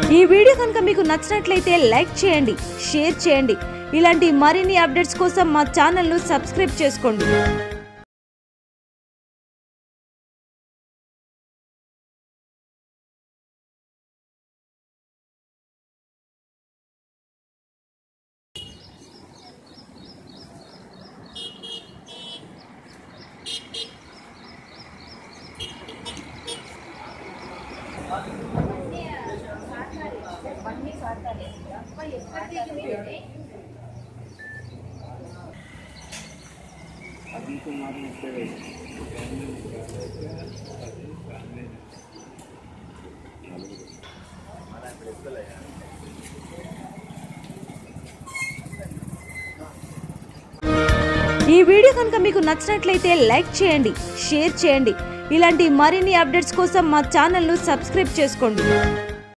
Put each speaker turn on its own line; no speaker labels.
ఈ వీడియో కనుక మీకు నచ్చినట్లయితే లైక్ చేయండి షేర్ చేయండి ఇలాంటి మరిన్ని అప్డేట్స్ కోసం మా ఛానల్ను సబ్స్క్రైబ్ చేసుకోండి ఈ వీడియో కనుక మీకు నచ్చినట్లయితే లైక్ చేయండి షేర్ చేయండి ఇలాంటి మరిన్ని అప్డేట్స్ కోసం మా ఛానల్ను సబ్స్క్రైబ్ చేసుకోండి